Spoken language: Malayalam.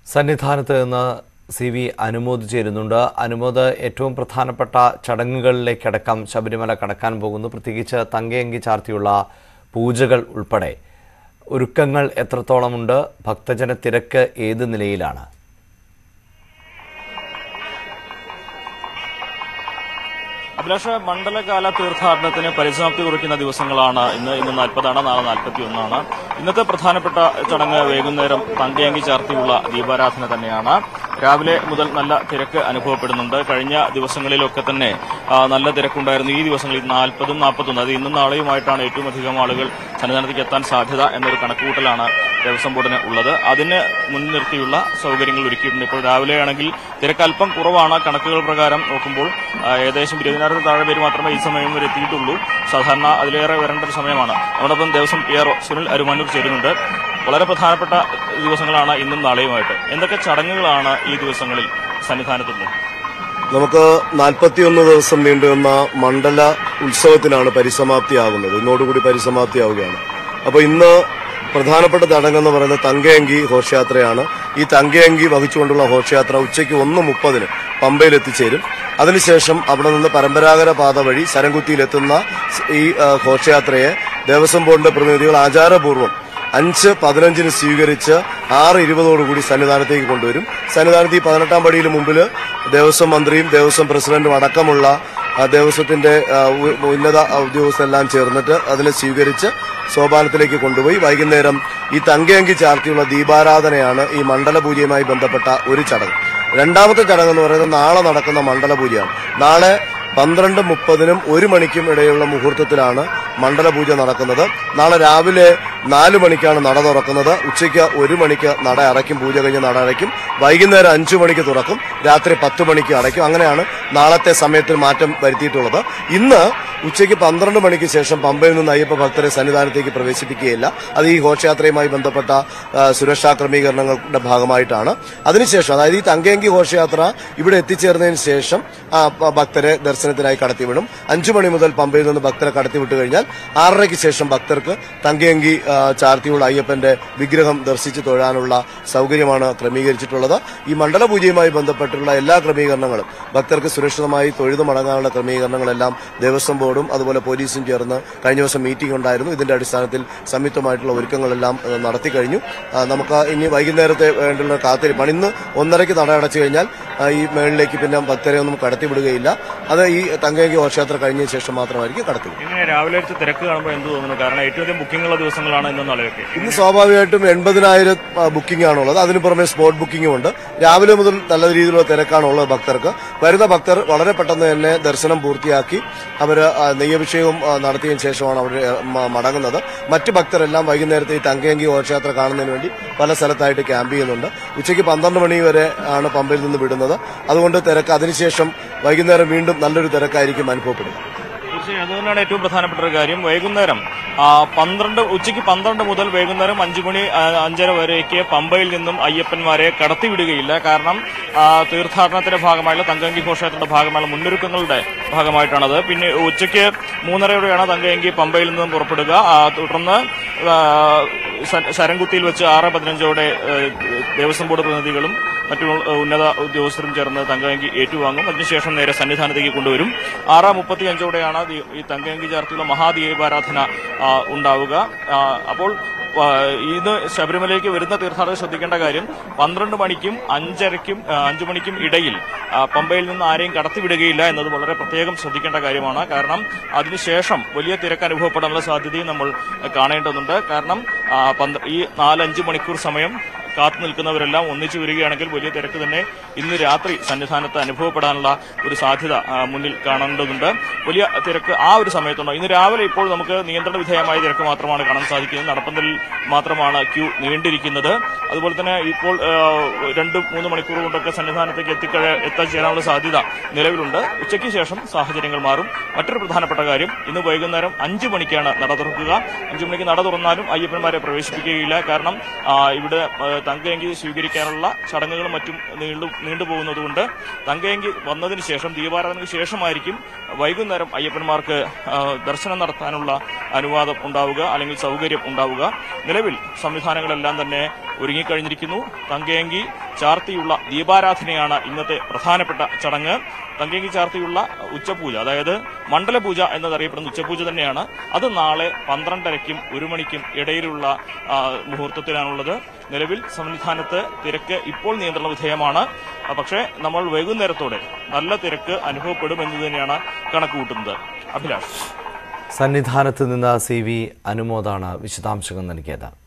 സന്നിധാനത്ത് നിന്ന് സി വി അനുമോദ് ചേരുന്നുണ്ട് അനുമോദ് ഏറ്റവും പ്രധാനപ്പെട്ട ചടങ്ങുകളിലേക്കടക്കം ശബരിമല കടക്കാൻ പോകുന്നു പ്രത്യേകിച്ച് തങ്കയങ്കി ചാർത്തിയുള്ള പൂജകൾ ഉൾപ്പെടെ ഒരുക്കങ്ങൾ എത്രത്തോളമുണ്ട് ഭക്തജന തിരക്ക് ഏത് നിലയിലാണ് അഭിലാഷ മണ്ഡലകാല തീർത്ഥാടനത്തിന് പരിസമാപ്തി കുറിക്കുന്ന ദിവസങ്ങളാണ് ഇന്ന് ഇന്ന് നാൽപ്പതാണ് നാളെ നാൽപ്പത്തി ഒന്നാണ് ഇന്നത്തെ പ്രധാനപ്പെട്ട ചടങ്ങ് വൈകുന്നേരം തങ്കയങ്കി ചാർത്തിയുള്ള ദീപാരാധന തന്നെയാണ് രാവിലെ മുതൽ നല്ല തിരക്ക് അനുഭവപ്പെടുന്നുണ്ട് കഴിഞ്ഞ ദിവസങ്ങളിലൊക്കെ തന്നെ ആ, നല്ല തിരക്കുണ്ടായിരുന്നു ഈ ദിവസങ്ങളിൽ നാൽപ്പതും നാൽപ്പത്തൊന്നും അത് ഇന്നും നാളെയുമായിട്ടാണ് ഏറ്റവും അധികം ആളുകൾ സന്നിധാനത്തേക്ക് എത്താൻ സാധ്യത എന്നൊരു കണക്കുകൂട്ടലാണ് ദേവസ്വം ബോർഡിന് ഉള്ളത് അതിന് മുൻനിർത്തിയുള്ള സൗകര്യങ്ങൾ ഒരുക്കിയിട്ടുണ്ട് ഇപ്പോൾ രാവിലെയാണെങ്കിൽ തിരക്ക് അല്പം കുറവാണ് കണക്കുകൾ പ്രകാരം നോക്കുമ്പോൾ ആ, ഏകദേശം ഇരുപതിനായിരത്തിൽ താഴെ പേര് മാത്രമേ ഈ സമയം വരെ എത്തിയിട്ടുള്ളൂ സാധാരണ അതിലേറെ വരേണ്ട ഒരു സമയമാണ് അതോടൊപ്പം ദേവസ്വം പി ആർ സുനിൽ അരുമാനൂർ ചേരുന്നുണ്ട് വളരെ പ്രധാനപ്പെട്ട ദിവസങ്ങളാണ് ഇന്നും നാളെയുമായിട്ട് എന്തൊക്കെ ചടങ്ങുകളാണ് ഈ ദിവസങ്ങളിൽ സന്നിധാനത്തുള്ളത് നമുക്ക് നാൽപ്പത്തിയൊന്ന് ദിവസം നീണ്ടുവന്ന മണ്ഡല ഉത്സവത്തിനാണ് പരിസമാപ്തിയാകുന്നത് ഇന്നോടുകൂടി പരിസമാപ്തിയാവുകയാണ് അപ്പൊ ഇന്ന് പ്രധാനപ്പെട്ട ചടങ്ങെന്ന് പറയുന്നത് തങ്കയങ്കി ഘോഷയാത്രയാണ് ഈ തങ്കയങ്കി വഹിച്ചുകൊണ്ടുള്ള ഘോഷയാത്ര ഉച്ചയ്ക്ക് ഒന്ന് മുപ്പതിന് പമ്പയിൽ എത്തിച്ചേരും അതിനുശേഷം അവിടെ നിന്ന് പരമ്പരാഗത പാത വഴി ശരംകുത്തിയിലെത്തുന്ന ഈ ആ, ഘോഷയാത്രയെ ദേവസ്വം ബോർഡിന്റെ പ്രതിനിധികൾ ആചാരപൂർവ്വം അഞ്ച് പതിനഞ്ചിന് സ്വീകരിച്ച് ആറ് ഇരുപതോടുകൂടി സന്നിധാനത്തേക്ക് കൊണ്ടുവരും സന്നിധാനത്ത് ഈ പതിനെട്ടാം പടിയിൽ മുമ്പിൽ ദേവസ്വം മന്ത്രിയും ദേവസ്വം പ്രസിഡന്റും അടക്കമുള്ള ആ, ദേവസ്വത്തിന്റെ ആ, ഉ- ഉന്നത ഉദ്യോഗസ്ഥരെല്ലാം ചേർന്നിട്ട് അതിനെ സ്വീകരിച്ച് സോപാനത്തിലേക്ക് കൊണ്ടുപോയി വൈകുന്നേരം ഈ തങ്കയങ്കി ചാർത്തിയുള്ള ദീപാരാധനയാണ് ഈ മണ്ഡല പൂജയുമായി ബന്ധപ്പെട്ട ഒരു ചടങ്ങ് രണ്ടാമത്തെ ചടങ്ങ് എന്ന് പറയുന്നത് നാളെ നടക്കുന്ന മണ്ഡല പൂജയാണ് നാളെ പന്ത്രണ്ട് മുപ്പതിനും ഒരു മണിക്കും ഇടയിലുള്ള മുഹൂർത്തത്തിലാണ് മണ്ഡലപൂജ നടക്കുന്നത് നാളെ രാവിലെ നാല് മണിക്കാണ് നട തുറക്കുന്നത് ഉച്ചയ്ക്ക് ഒരു മണിക്ക് നട അടയ്ക്കും പൂജ കഴിഞ്ഞ് നട അടയ്ക്കും വൈകുന്നേരം അഞ്ചു മണിക്ക് തുറക്കും രാത്രി പത്ത് മണിക്ക് അടയ്ക്കും അങ്ങനെയാണ് നാളത്തെ സമയത്തിൽ മാറ്റം വരുത്തിയിട്ടുള്ളത് ഇന്ന് ഉച്ചയ്ക്ക് പന്ത്രണ്ട് മണിക്ക് ശേഷം പമ്പയിൽ നിന്ന് അയ്യപ്പ ഭക്തരെ സന്നിധാനത്തേക്ക് പ്രവേശിപ്പിക്കുകയില്ല അത് ഈ ഘോഷയാത്രയുമായി ബന്ധപ്പെട്ട ആ, സുരക്ഷാ ക്രമീകരണങ്ങളുടെ ഭാഗമായിട്ടാണ് അതിനുശേഷം അതായത് ഈ തങ്കയങ്കി ഘോഷയാത്ര ഇവിടെ എത്തിച്ചേർന്നതിന് ശേഷം ആ, പ- ഭക്തരെ ദർശനത്തിനായി കടത്തിവിടും അഞ്ചു മണി മുതൽ പമ്പയിൽ നിന്ന് ഭക്തരെ കടത്തിവിട്ട് കഴിഞ്ഞാൽ ആറരയ്ക്ക് ശേഷം ഭക്തർക്ക് തങ്കയങ്കി ആ, ചാർത്തിയുള്ള അയ്യപ്പന്റെ വിഗ്രഹം ദർശിച്ച് തൊഴാനുള്ള സൗകര്യമാണ് ക്രമീകരിച്ചിട്ടുള്ളത് ഈ മണ്ഡല പൂജയുമായി ബന്ധപ്പെട്ടുള്ള എല്ലാ ക്രമീകരണങ്ങളും ഭക്തർക്ക് സുരക്ഷിതമായി തൊഴുതു മടങ്ങാനുള്ള ക്രമീകരണങ്ങളെല്ലാം ദേവസ്വം ബോർഡും അതുപോലെ പോലീസും ചേർന്ന് കഴിഞ്ഞ ദിവസം മീറ്റിംഗ് ഉണ്ടായിരുന്നു ഇതിന്റെ അടിസ്ഥാനത്തിൽ സംയുക്തമായിട്ടുള്ള ഒരുക്കങ്ങളെല്ലാം ഏഹ്, നടത്തി കഴിഞ്ഞു ആ, നമുക്ക് ഇനി വൈകുന്നേരത്തെ വേണ്ടുള്ള കാത്തിരിപ്പാണ് ഇന്ന് ഒന്നരയ്ക്ക് നട അടച്ചു കഴിഞ്ഞാൽ ആ, ഈ മേളിലേക്ക് പിന്നെ ഭക്തരെ ഒന്നും കടത്തിവിടുകയില്ല അത് ഈ തങ്കയങ്കി ഘോഷയാത്ര കഴിഞ്ഞ ശേഷം മാത്രമായിരിക്കും കടത്തിവിടുക ഇങ്ങനെ രാവിലത്തെ തിരക്ക് കാണുമ്പോൾ എന്ത് തോന്നുന്നു കാരണം ഏറ്റവും അധികം ബുക്കിംഗുള്ള ദിവസങ്ങളാണ് ഇന്നും നാളെയൊക്കെ ഇന്ന് സ്വാഭാവികമായിട്ടും എൺപതിനായിരം ബുക്കിംഗ് ആണുള്ളത് അതിന് പുറമെ സ്പോട്ട് ബുക്കിംഗും ഉണ്ട് രാവിലെ മുതൽ നല്ല രീതിയിലുള്ള തിരക്കാണുള്ളത് ഭക്തർക്ക് വരുന്ന ഭക്തർ വളരെ പെട്ടെന്ന് തന്നെ ദർശനം പൂർത്തിയാക്കി അവർ നെയ്യഭിഷേകം ആ, നടത്തിയതിനു ശേഷമാണ് അവർ മടങ്ങുന്നത് മറ്റു ഭക്തരെല്ലാം വൈകുന്നേരത്തെ ഈ തങ്കയങ്കി ഘോഷയാത്ര കാണുന്നതിന് വേണ്ടി പല സ്ഥലത്തായിട്ട് ക്യാമ്പ് ചെയ്യുന്നുണ്ട് ഉച്ചയ്ക്ക് പന്ത്രണ്ട് മണി വരെ ആണ് പമ്പയിൽ നിന്ന് വിടുന്നത് അതുകൊണ്ട് തിരക്ക് അതിനുശേഷം വൈകുന്നേരം വീണ്ടും നല്ലൊരു തിരക്കായിരിക്കും അനുഭവപ്പെടുക തീർച്ചയായും അതുതന്നെയാണ് ഏറ്റവും പ്രധാനപ്പെട്ട ഒരു കാര്യം വൈകുന്നേരം ആ, പന്ത്രണ്ട് ഉച്ചയ്ക്ക് പന്ത്രണ്ട് മുതൽ വൈകുന്നേരം അഞ്ചു മണി ആ, അഞ്ചര വരേക്ക് പമ്പയിൽ നിന്നും അയ്യപ്പന്മാരെ കടത്തിവിടുകയില്ല കാരണം ആ, തീർത്ഥാടനത്തിന്റെ ഭാഗമായുള്ള തങ്കയങ്കി ഘോഷയാത്രയുടെ ഭാഗമായുള്ള മുന്നൊരുക്കങ്ങളുടെ ഭാഗമായിട്ടാണത് പിന്നെ ഉച്ചയ്ക്ക് മൂന്നരയോടെയാണ് തങ്കയങ്കി പമ്പയിൽ നിന്നും പുറപ്പെടുക ആ, തുടർന്ന് ആ, ശ- ശരംകുത്തിയിൽ വെച്ച് ആറ് പതിനഞ്ചോടെ ഏ, ദേവസ്വം ബോർഡ് പ്രതിനിധികളും മറ്റു ഉന്നത ഉദ്യോഗസ്ഥരും ചേർന്ന് തങ്കയങ്കി ഏറ്റുവാങ്ങും അതിനുശേഷം നേരെ സന്നിധാനത്തേക്ക് കൊണ്ടുവരും ആറ് മുപ്പത്തി അഞ്ചോടെയാണ് ദീ- ഈ തങ്കയങ്കി ചേർത്തുള്ള മഹാദീപാരാധന ആ, ഉണ്ടാവുക ആ, അപ്പോൾ ആ, ഇത് ശബരിമലയ്ക്ക് വരുന്ന തീർത്ഥാടകർ ശ്രദ്ധിക്കേണ്ട കാര്യം പന്ത്രണ്ട് മണിക്കും അഞ്ചരയ്ക്കും ആ, അഞ്ചു മണിക്കും ഇടയിൽ ആ, പമ്പയിൽ നിന്ന് ആരെയും കടത്തിവിടുകയില്ല എന്നത് വളരെ പ്രത്യേകം ശ്രദ്ധിക്കേണ്ട കാര്യമാണ് കാരണം അതിനുശേഷം വലിയ തിരക്ക് അനുഭവപ്പെടാനുള്ള സാധ്യതയും നമ്മൾ കാണേണ്ടതുണ്ട് കാരണം ആ, പന്ത്ര- ഈ നാലഞ്ച് മണിക്കൂർ സമയം കാത്തു നിൽക്കുന്നവരെല്ലാം ഒന്നിച്ചു വരികയാണെങ്കിൽ വലിയ തിരക്ക് തന്നെ ഇന്ന് രാത്രി സന്നിധാനത്ത് അനുഭവപ്പെടാനുള്ള ഒരു സാധ്യത ആ, മുന്നിൽ കാണേണ്ടതുണ്ട് വലിയ തിരക്ക് ആ ഒരു സമയത്തുണ്ടോ ഇന്ന് രാവിലെ ഇപ്പോൾ നമുക്ക് നിയന്ത്രണ വിധേയമായ തിരക്ക് മാത്രമാണ് കാണാൻ സാധിക്കുന്നത് നടപ്പന്തലിൽ മാത്രമാണ് ക്യൂ നീണ്ടിരിക്കുന്നത് അതുപോലെ തന്നെ ഇപ്പോൾ ആ, രണ്ട് മൂന്ന് മണിക്കൂർ കൊണ്ടൊക്കെ സന്നിധാനത്തേക്ക് എത്തിക്കഴ എത്തിച്ചേരാനുള്ള സാധ്യത നിലവിലുണ്ട് ഉച്ചയ്ക്ക് ശേഷം സാഹചര്യങ്ങൾ മാറും മറ്റൊരു പ്രധാനപ്പെട്ട കാര്യം ഇന്ന് വൈകുന്നേരം അഞ്ചു മണിക്കാണ് നട തുറക്കുക അഞ്ചു മണിക്ക് നട തുറന്നാലും അയ്യപ്പന്മാരെ പ്രവേശിപ്പിക്കുകയില്ല കാരണം ആ, ഇവിടെ ആ, തങ്കയങ്കി സ്വീകരിക്കാനുള്ള ചടങ്ങുകളും മറ്റും നീണ്ടു നീണ്ടുപോകുന്നതുകൊണ്ട് തങ്കയങ്കി വന്നതിന് ശേഷം ദീപാരാധനയ്ക്ക് ശേഷമായിരിക്കും വൈകുന്നേരം അയ്യപ്പന്മാർക്ക് ആ, ദർശനം നടത്താനുള്ള അനുവാദം ഉണ്ടാവുക അല്ലെങ്കിൽ സൗകര്യം ഉണ്ടാവുക നിലവിൽ സംവിധാനങ്ങളെല്ലാം തന്നെ ഒരുങ്ങിക്കഴിഞ്ഞിരിക്കുന്നു തങ്കയങ്കി ചാർത്തിയുള്ള ദീപാരാധനയാണ് ഇന്നത്തെ പ്രധാനപ്പെട്ട ചടങ്ങ് തങ്കയങ്കി ചാർത്തിയുള്ള ഉച്ചപൂജ അതായത് മണ്ഡലപൂജ എന്നതറിയപ്പെടുന്ന ഉച്ചപൂജ തന്നെയാണ് അത് നാളെ പന്ത്രണ്ടരയ്ക്കും ഒരു മണിക്കും ഇടയിലുള്ള ആ, മുഹൂർത്തത്തിലാണുള്ളത് നിലവിൽ സന്നിധാനത്ത് തിരക്ക് ഇപ്പോൾ നിയന്ത്രണ വിധേയമാണ് ആ, പക്ഷേ നമ്മൾ വൈകുന്നേരത്തോടെ നല്ല തിരക്ക് അനുഭവപ്പെടും എന്ന് തന്നെയാണ് കണക്കുകൂട്ടുന്നത് അഭിലാഷ് സന്നിധാനത്ത് നിന്ന് സി വി അനുമോദാണ് വിശദാംശങ്ങൾ നൽകിയത്